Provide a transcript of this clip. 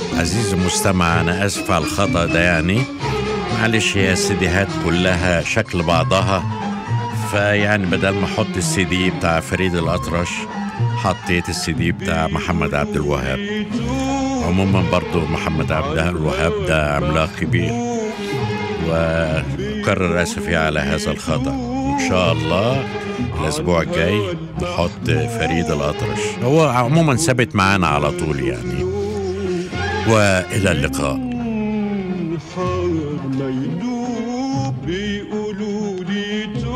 عزيزي المستمع أنا آسف على الخطأ ده يعني معلش هي السيديهات كلها شكل بعضها فيعني بدل ما أحط السي دي بتاع فريد الأطرش حطيت السي دي بتاع محمد عبد الوهاب عموما برضو محمد عبد الوهاب ده عملاق كبير وأكرر آسفي على هذا الخطأ إن شاء الله الأسبوع الجاي نحط فريد الأطرش هو عموما ثابت معانا على طول يعني وإلى اللقاء حار ما يدوب بيقولوا لي